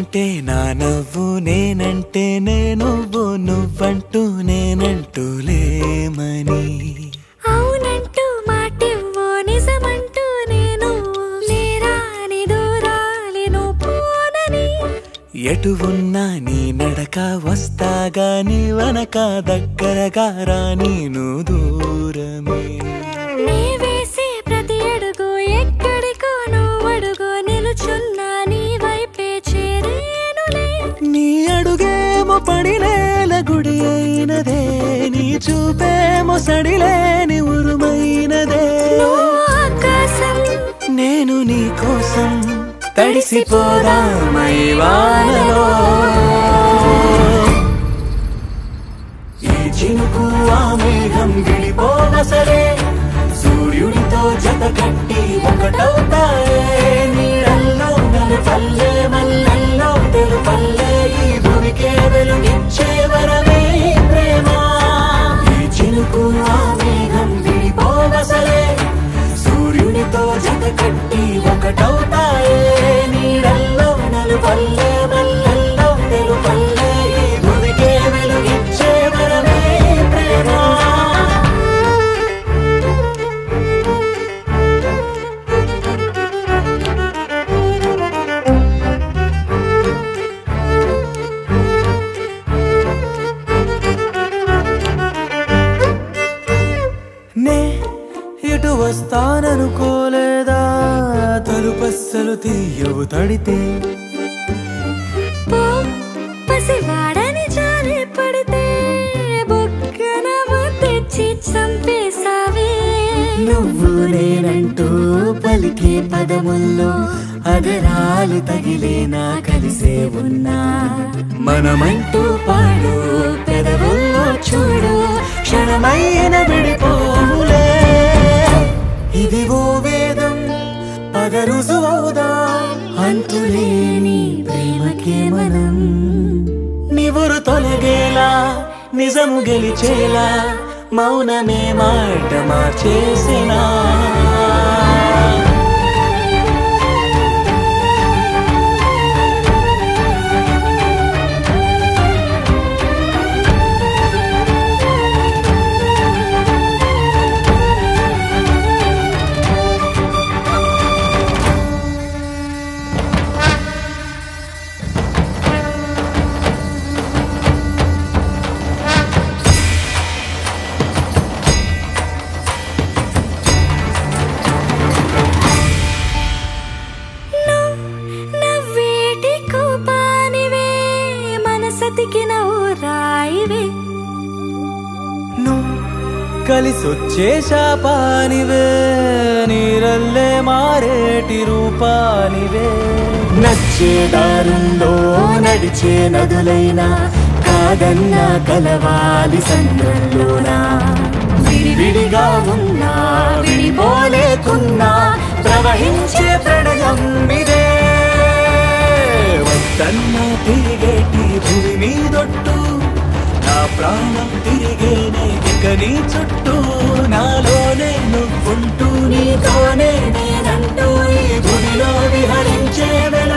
నువ్వంటే నా నవ్వు నేనంటే నేనువ్వు నువ్వంటూ నేనంటూ లేమని అవునంటూ మాటివ్వు నిజమంటూ నేను లేరాని దూరాలేను పోనని ఎటు ఉన్నా నీ నడక వస్తాగా నీ వనక దగ్గరగా రా నేను దూరమే నీ వేసే ప్రతి అడుగు ఎక్కడికో నువ్వు అడుగు నిలుచున్నా నీ వైపే చేరేనులే నీ అడుగేమో పడినేల గుడి అయినదే నీ చూపేమో సడిలేని ఉరుమైనదే నువ్వు ఆకాశం నేను నీ కోసం తడిసిపోదామై వానలో ఈ చినుకు ఆ మేఘం విడిపోవ సరే సూర్యుడితో జత కట్టి ఒకటవుతాయే నీడల్లో నలు పల్లె మల్లెల్లో తెలు పల్లె ఈ భూమికే వెలుగిచ్చే వరమే ఈ ప్రేమ ఈ చినుకు ఆ మేఘం విడిపోవ సరే సూర్యునితో జత కట్టి ఒకటవుతాయే నీడల్లో నలు పల్లె మల్లెల్లో తెలు పల్లె ఈ భూమికే వెలుగిచ్చే వరమే ఈ ప్రేమ నే ఇటు వస్తాననుకోలేదా తలుపస్సలు తీయవు తడితే పో పసివాడని జారి పడితే బొక్కన తెచ్చి చంపేశావే నువ్వు నేనంటూ పలికే పదముల్లో అదరాలు తగిలేనా కలిసే ఉన్నా మనమంటూ పాడు పెదవుల్లో చూడు క్షణమైన విడిపోవులే ఇది ఓ వేదం పద రుజువవుదా అంతులేని ప్రేమకే మనం నివురు తొలగేలా నిజము గెలిచేలా మౌనమే మాట మార్చేసినా నవ్వేటి కోపానివే మనసతికిన ఓ రాయివే నువ్వు కలిసొచ్చే శాపానివే నీరల్లే మారేటి రూపానివే నచ్చే దారుల్లో నడిచే నదులైనా కాదన్నా కలవాలి సంద్రంలోనా విడివిడిగా ఉన్నా విడిపోలేకున్నా ప్రవహించే ప్రణయం ఇదే వద్దన్నా తిరిగేటి భూమి మీదొట్టు నా ప్రాణం తిరిగేనే ఇక నీ చుట్టూ నాలోనే నువ్వుంటూ నీతోనే నేనంటూ ఈ భూమిలో విహరించే వెలుగు